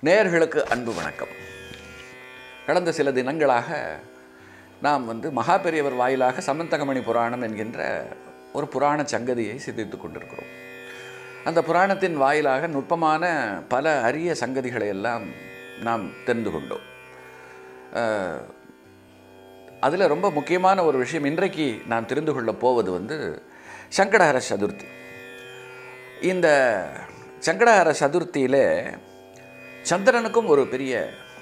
நேயர்களுக்கு அன்பு வணக்கம் கடந்த சில தினங்களாக நாம் வந்து மகாபெரியவர் வாயிலாக சமந்தகமணி புராணம் என்கின்ற ஒரு புராண சங்கதியை சிந்தித்து கொண்டிருக்கிறோம் அந்த புராணத்தின் வாயிலாக நுட்பமான பல அரிய சங்கதிகளை எல்லாம் நாம் தெரிந்து கொண்டோம் அதில் ரொம்ப முக்கியமான ஒரு விஷயம் இன்றைக்கு நான் தெரிந்து கொள்ளப் போவது வந்து சங்கடஹர சதுர்த்தி இந்த சங்கடஹர சதுர்த்தியில் சந்திரனுக்கும் ஒரு பெரிய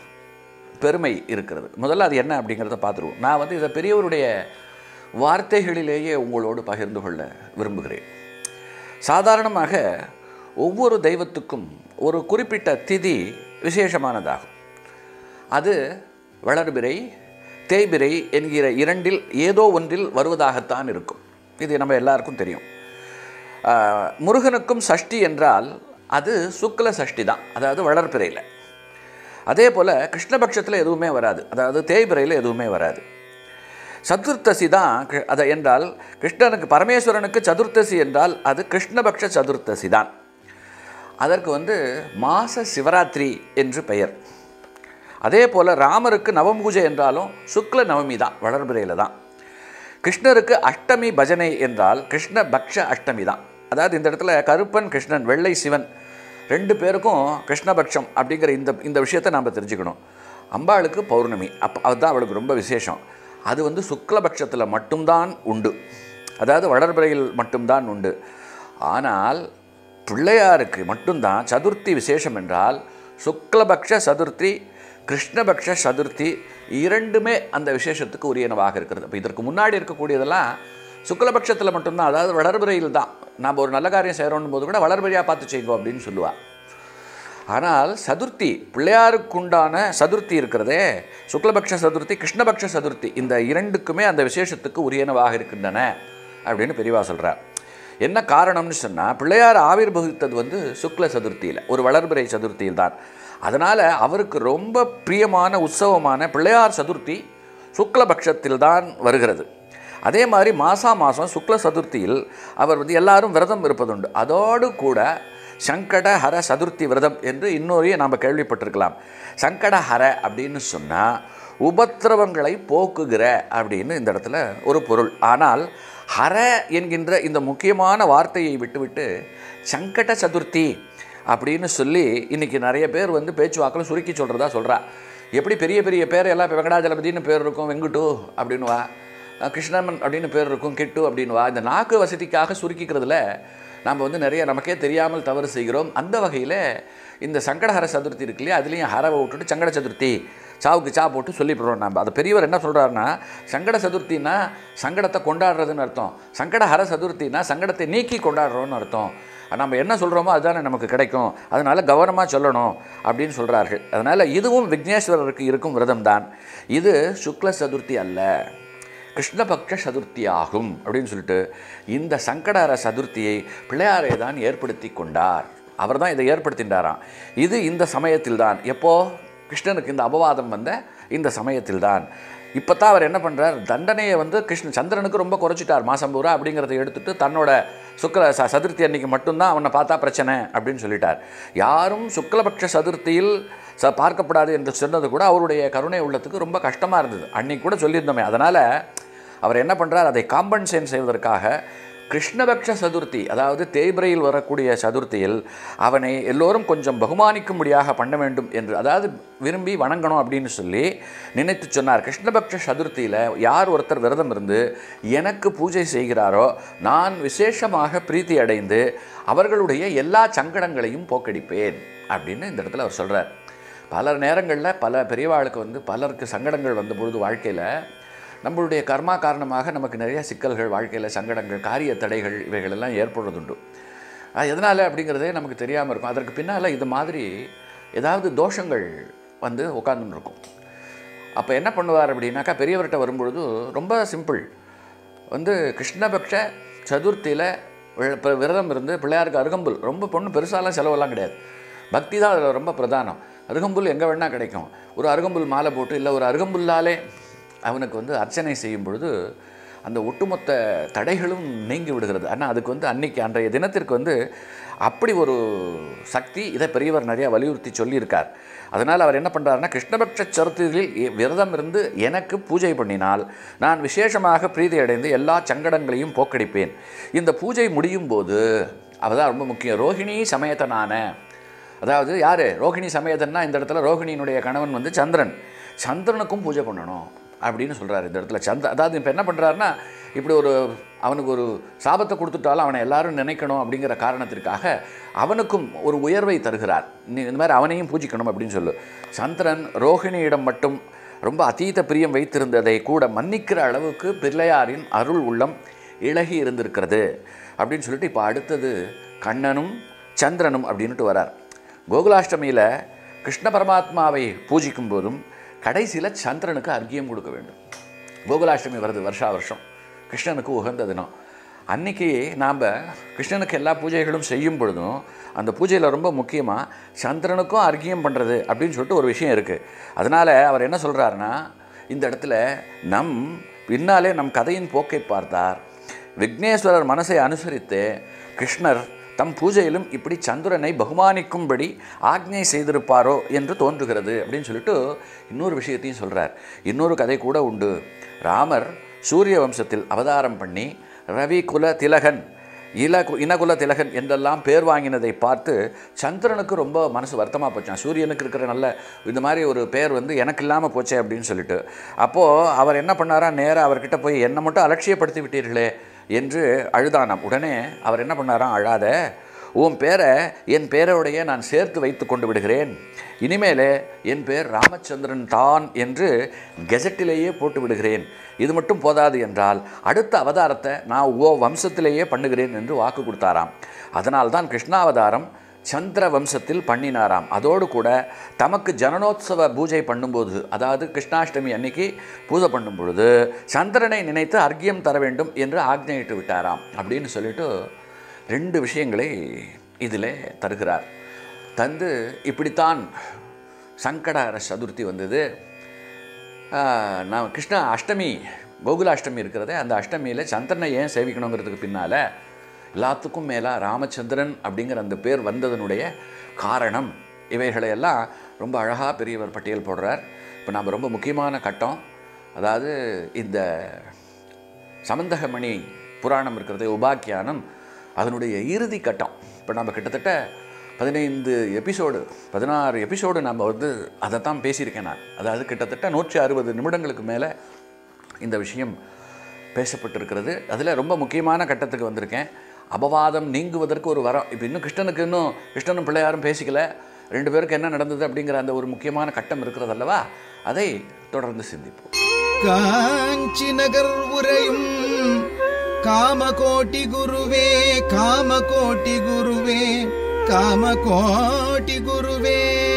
பெருமை இருக்கிறது முதல்ல அது என்ன அப்படிங்கிறத பார்த்துருவோம் நான் வந்து இதை பெரியவருடைய வார்த்தைகளிலேயே உங்களோடு பகிர்ந்து கொள்ள விரும்புகிறேன் சாதாரணமாக ஒவ்வொரு தெய்வத்துக்கும் ஒரு குறிப்பிட்ட திதி விசேஷமானதாகும் அது வளர்பிறை தேய்பிறை என்கிற இரண்டில் ஏதோ ஒன்றில் வருவதாகத்தான் இருக்கும் இது நம்ம எல்லாருக்கும் தெரியும் ஆஹ், முருகனுக்கும் சஷ்டி என்றால் அது சுக்ல சஷ்டி தான் அதாவது வளர்பிறையில் அதே போல் கிருஷ்ணபட்சத்தில் எதுவுமே வராது அதாவது தேய்பிறையில் எதுவுமே வராது சதுர்த்தசி தான் கி- அதை என்றால் கிருஷ்ணனுக்கு பரமேஸ்வரனுக்கு சதுர்த்தசி என்றால் அது கிருஷ்ணபக்ஷ சதுர்த்தசி தான் அதற்கு வந்து மாச சிவராத்திரி என்று பெயர் அதே போல் ராமருக்கு நவம்பூஜை என்றாலும் சுக்ல நவமி தான் வளர்பிறையில் தான் கிருஷ்ணருக்கு அஷ்டமி பஜனை என்றால் கிருஷ்ண பக்ஷ அஷ்டமி தான் அதாவது இந்த இடத்துல கருப்பன் கிருஷ்ணன் வெள்ளை சிவன் ரெண்டு பேருக்கும் கிருஷ்ணபக்ஷம் அப்படிங்கிற இந்த இந்த விஷயத்தை நாம் தெரிஞ்சுக்கணும் அம்பாளுக்கு பௌர்ணமி அப்போ அதுதான் அவளுக்கு ரொம்ப விசேஷம் அது வந்து சுக்லபக்ஷத்தில் மட்டும்தான் உண்டு அதாவது வளர்பிறையில் மட்டும்தான் உண்டு ஆனால் பிள்ளையாருக்கு மட்டும்தான் சதுர்த்தி விசேஷம் என்றால் சுக்லபக்ஷ சதுர்த்தி கிருஷ்ணபக்ஷ சதுர்த்தி இரண்டுமே அந்த விசேஷத்துக்கு உரியனவாக இருக்கிறது இப்போ இதற்கு முன்னாடி இருக்கக்கூடியதெல்லாம் சுக்லபக்ஷத்தில் மட்டும்தான் அதாவது வளர்பிறையில் தான் நாம் ஒரு நல்ல காரியம் செய்கிறோம் போது கூட வளர்பிறையாக பார்த்து செய்யுங்க அப்படின்னு சொல்லுவாள் ஆனால் சதுர்த்தி பிள்ளையாருக்குண்டான சதுர்த்தி இருக்கிறதே சுக்லபக்ஷ சதுர்த்தி கிருஷ்ணபக்ஷ சதுர்த்தி இந்த இரண்டுக்குமே அந்த விசேஷத்துக்கு உரியனவாக இருக்கின்றன அப்படின்னு பெரியவா சொல்கிறார் என்ன காரணம்னு சொன்னால் பிள்ளையார் ஆவிர்வகித்தது வந்து சுக்ல சதுர்த்தியில் ஒரு வளர்பிறை சதுர்த்தியில் தான் அதனால் அவருக்கு ரொம்ப பிரியமான உற்சவமான பிள்ளையார் சதுர்த்தி சுக்லபக்ஷத்தில் தான் வருகிறது அதே மாதிரி மாசா மாதம் சுக்ல சதுர்த்தியில் அவர் வந்து எல்லாரும் விரதம் இருப்பதுண்டு அதோடு கூட சங்கட ஹர சதுர்த்தி விரதம் என்று இன்னொரு நாம் கேள்விப்பட்டிருக்கலாம் சங்கட ஹர அப்படின்னு சொன்னால் உபத்திரவங்களை போக்குகிற அப்படின்னு இந்த இடத்துல ஒரு பொருள் ஆனால் ஹர என்கின்ற இந்த முக்கியமான வார்த்தையை விட்டுவிட்டு சங்கட சதுர்த்தி அப்படின்னு சொல்லி இன்றைக்கி நிறைய பேர் வந்து பேச்சுவாக்கில் சுருக்கி சொல்கிறதா சொல்கிறா எப்படி பெரிய பெரிய பேர் எல்லாம் இப்போ வெங்கடாஜலபதினு பேர் இருக்கும் வெங்குட்டு அப்படின்னுவா அஹ் கிருஷ்ணமன் அப்படின்னு பேர் இருக்கும் கிட்டு அப்படின்னுவா இந்த நாக்கு வசதிக்காக சுருக்கிக்கிறதுல நாம் வந்து நிறைய நமக்கே தெரியாமல் தவறு செய்கிறோம் அந்த வகையில் இந்த சங்கடஹர சதுர்த்தி இருக்கு இல்லையா அதுலேயும் ஹரவை விட்டுட்டு சங்கட சதுர்த்தி சாவுக்கு சா போட்டு சொல்லிவிடுறோம் நம்ம அது பெரியவர் என்ன சொல்கிறாருன்னா சங்கட சதுர்த்தினா சங்கடத்தை கொண்டாடுறதுன்னு அர்த்தம் சங்கட ஹர சதுர்த்தினா சங்கடத்தை நீக்கி கொண்டாடுறோம்னு அர்த்தம் நம்ம என்ன சொல்கிறோமோ அதுதானே நமக்கு கிடைக்கும் அதனால் கவனமாக சொல்லணும் அப்படின்னு சொல்கிறார்கள் அதனால் இதுவும் விக்னேஸ்வரருக்கு இருக்கும் விரதம் தான் இது சுக்ல சதுர்த்தி அல்ல கிருஷ்ணபக்ஷ சதுர்த்தி ஆகும் அப்படின்னு சொல்லிட்டு இந்த சங்கடஹர சதுர்த்தியை பிள்ளையாரே தான் ஏற்படுத்தி கொண்டார் அவர் தான் இதை ஏற்படுத்தின்றாராம் இது இந்த சமயத்தில் தான் எப்போ கிருஷ்ணனுக்கு இந்த அபவாதம் வந்த இந்த சமயத்தில் தான் இப்போ தான் அவர் என்ன பண்ணுறார் தண்டனையை வந்து கிருஷ்ண சந்திரனுக்கு ரொம்ப குறைச்சிட்டார் மாசம் பூரா அப்படிங்கிறத எடுத்துட்டு தன்னோட சுக்ல ச சதுர்த்தி அன்னைக்கு மட்டும்தான் அவனை பார்த்தா பிரச்சனை அப்படின்னு சொல்லிட்டார் யாரும் சுக்லபக்ஷ சதுர்த்தியில் ச பார்க்கப்படாது என்று சொன்னது கூட அவருடைய கருணை உள்ளத்துக்கு ரொம்ப கஷ்டமாக இருந்தது அன்னைக்கு கூட சொல்லியிருந்தோமே அதனால் அவர் என்ன பண்ணுறார் அதை காம்பன்சேட் செய்வதற்காக கிருஷ்ணபக்ஷ சதுர்த்தி அதாவது தேய்பிரையில் வரக்கூடிய சதுர்த்தியில் அவனை எல்லோரும் கொஞ்சம் பகுமானிக்கும்படியாக பண்ண வேண்டும் என்று அதாவது விரும்பி வணங்கணும் அப்படின்னு சொல்லி நினைத்து சொன்னார் கிருஷ்ணபக்ஷ சதுர்த்தியில் யார் ஒருத்தர் விரதம் இருந்து எனக்கு பூஜை செய்கிறாரோ நான் விசேஷமாக பிரீத்தி அடைந்து அவர்களுடைய எல்லா சங்கடங்களையும் போக்கடிப்பேன் அப்படின்னு இந்த இடத்துல அவர் சொல்கிறார் பல நேரங்களில் பல பெரியவாளுக்கு வந்து பலருக்கு சங்கடங்கள் வந்த பொழுது வாழ்க்கையில் நம்மளுடைய கர்மா காரணமாக நமக்கு நிறைய சிக்கல்கள் வாழ்க்கையில் சங்கடங்கள் காரிய தடைகள் இவைகள் எல்லாம் ஏற்படுறதுண்டு அது எதனால் அப்படிங்கிறதே நமக்கு தெரியாமல் இருக்கும் அதற்கு பின்னால் இது மாதிரி ஏதாவது தோஷங்கள் வந்து உட்காந்துன்னு இருக்கும் அப்போ என்ன பண்ணுவார் அப்படின்னாக்கா பெரியவர்கிட்ட வரும்பொழுது ரொம்ப சிம்பிள் வந்து கிருஷ்ணபக்ஷ சதுர்த்தியில் வி- விரதம் இருந்து பிள்ளையாருக்கு அருகம்புல் ரொம்ப பொண்ணு பெருசாலாம் செலவெல்லாம் கிடையாது பக்தி தான் அதில் ரொம்ப பிரதானம் அருகம்புல் எங்கே வேணால் கிடைக்கும் ஒரு அருகம்புல் மாலை போட்டு இல்லை ஒரு அருகம்புல்லாலே அவனுக்கு வந்து அர்ச்சனை செய்யும் பொழுது அந்த ஒட்டுமொத்த தடைகளும் நீங்கி விடுகிறது ஆனால் அதுக்கு வந்து அன்னைக்கு அன்றைய தினத்திற்கு வந்து அப்படி ஒரு சக்தி இதை பெரியவர் நிறையா வலியுறுத்தி சொல்லியிருக்கார் அதனால் அவர் என்ன பண்ணுறாருன்னா கிருஷ்ணபக்ஷ சதுர்த்தியில் விரதம் இருந்து எனக்கு பூஜை பண்ணினால் நான் விசேஷமாக பிரீதி அடைந்து எல்லா சங்கடங்களையும் போக்கடிப்பேன் இந்த பூஜை முடியும் போது அவதான் ரொம்ப முக்கியம் ரோஹிணி சமயத்தனான அதாவது யார் ரோகிணி சமேதன்னா இந்த இடத்துல ரோகிணியினுடைய கணவன் வந்து சந்திரன் சந்திரனுக்கும் பூஜை பண்ணணும் அப்படின்னு சொல்கிறாரு இந்த இடத்துல சந்திர அதாவது இப்போ என்ன பண்ணுறாருன்னா இப்படி ஒரு அவனுக்கு ஒரு சாபத்தை கொடுத்துட்டாலும் அவனை எல்லாரும் நினைக்கணும் அப்படிங்கிற காரணத்திற்காக அவனுக்கும் ஒரு உயர்வை தருகிறார் நீ இந்த மாதிரி அவனையும் பூஜிக்கணும் அப்படின்னு சொல்லு சந்திரன் ரோகிணியிடம் மட்டும் ரொம்ப அதீத பிரியம் வைத்திருந்ததை கூட மன்னிக்கிற அளவுக்கு பிள்ளையாரின் அருள் உள்ளம் இழகி இருந்திருக்கிறது அப்படின்னு சொல்லிட்டு இப்போ அடுத்தது கண்ணனும் சந்திரனும் அப்படின்ட்டு வரார் கோகுலாஷ்டமியில் கிருஷ்ண பரமாத்மாவை பூஜிக்கும் போதும் கடைசியில் சந்திரனுக்கு அர்க்கியம் கொடுக்க வேண்டும் கோகுலாஷ்டமி வருது வருஷா வருஷம் கிருஷ்ணனுக்கு உகந்த தினம் அன்னைக்கு நாம் கிருஷ்ணனுக்கு எல்லா பூஜைகளும் செய்யும் பொழுதும் அந்த பூஜையில் ரொம்ப முக்கியமாக சந்திரனுக்கும் அர்க்கியம் பண்ணுறது அப்படின்னு சொல்லிட்டு ஒரு விஷயம் இருக்குது அதனால் அவர் என்ன சொல்கிறாருன்னா இந்த இடத்துல நம் பின்னாலே நம் கதையின் போக்கை பார்த்தார் விக்னேஸ்வரர் மனசை அனுசரித்து கிருஷ்ணர் தம் பூஜையிலும் இப்படி சந்திரனை பகுமானிக்கும்படி ஆக்ஞை செய்திருப்பாரோ என்று தோன்றுகிறது அப்படின்னு சொல்லிட்டு இன்னொரு விஷயத்தையும் சொல்கிறார் இன்னொரு கதை கூட உண்டு ராமர் சூரிய வம்சத்தில் அவதாரம் பண்ணி ரவி குல திலகன் இல இனகுல திலகன் என்றெல்லாம் பேர் வாங்கினதை பார்த்து சந்திரனுக்கு ரொம்ப மனசு வருத்தமாக போச்சான் சூரியனுக்கு இருக்கிற நல்ல இந்த மாதிரி ஒரு பேர் வந்து எனக்கு இல்லாமல் போச்சே அப்படின்னு சொல்லிட்டு அப்போது அவர் என்ன பண்ணாரா நேராக அவர்கிட்ட போய் என்னை மட்டும் அலட்சியப்படுத்தி விட்டீர்களே என்று அழுதானாம் உடனே அவர் என்ன பண்ணாராம் அழாத உன் பேரை என் பேரோடைய நான் சேர்த்து வைத்து கொண்டு விடுகிறேன் இனிமேலே என் பேர் ராமச்சந்திரன் தான் என்று கெசட்டிலேயே போட்டு விடுகிறேன் இது மட்டும் போதாது என்றால் அடுத்த அவதாரத்தை நான் ஓ வம்சத்திலேயே பண்ணுகிறேன் என்று வாக்கு கொடுத்தாராம் அதனால்தான் கிருஷ்ணாவதாரம் சந்திர வம்சத்தில் பண்ணினாராம் அதோடு கூட தமக்கு ஜனனோத்சவ பூஜை பண்ணும்போது அதாவது கிருஷ்ணாஷ்டமி அன்னைக்கு பூஜை பண்ணும் பொழுது சந்திரனை நினைத்து அர்க்கியம் தர வேண்டும் என்று ஆக்ஞையிட்டு விட்டாராம் அப்படின்னு சொல்லிட்டு ரெண்டு விஷயங்களை இதில் தருகிறார் தந்து இப்படித்தான் சங்கடஹர சதுர்த்தி வந்தது ஆஹ், நான் கிருஷ்ண அஷ்டமி கோகுல அஷ்டமி இருக்கிறதே அந்த அஷ்டமியில் சந்திரனை ஏன் சேவிக்கணுங்கிறதுக்கு பின்னால் எல்லாத்துக்கும் மேலே ராமச்சந்திரன் அப்படிங்கிற அந்த பேர் வந்ததனுடைய காரணம் இவைகளையெல்லாம் ரொம்ப அழகாக பெரியவர் பட்டியல் போடுறார் இப்போ நாம் ரொம்ப முக்கியமான கட்டம் அதாவது இந்த சமந்தகமணி புராணம் இருக்கிறது உபாக்கியானம் அதனுடைய இறுதி கட்டம் இப்போ நம்ம கிட்டத்தட்ட பதினைந்து எபிசோடு பதினாறு எபிசோடு நம்ம வந்து அதை தான் பேசியிருக்கேன் நான் அதாவது கிட்டத்தட்ட நூற்றி அறுபது நிமிடங்களுக்கு மேலே இந்த விஷயம் பேசப்பட்டிருக்கிறது அதில் ரொம்ப முக்கியமான கட்டத்துக்கு வந்திருக்கேன் அபவாதம் நீங்குவதற்கு ஒரு வரம் இப்போ இன்னும் கிருஷ்ணனுக்கு இன்னும் கிருஷ்ணனும் பிள்ளையாரும் பேசிக்கல ரெண்டு பேருக்கு என்ன நடந்தது அப்படிங்கிற அந்த ஒரு முக்கியமான கட்டம் இருக்கிறது அல்லவா அதை தொடர்ந்து சிந்திப்போம் காஞ்சி நகர் உரையும் காமகோட்டி குருவே காமகோட்டி குருவே காமகோட்டி குருவே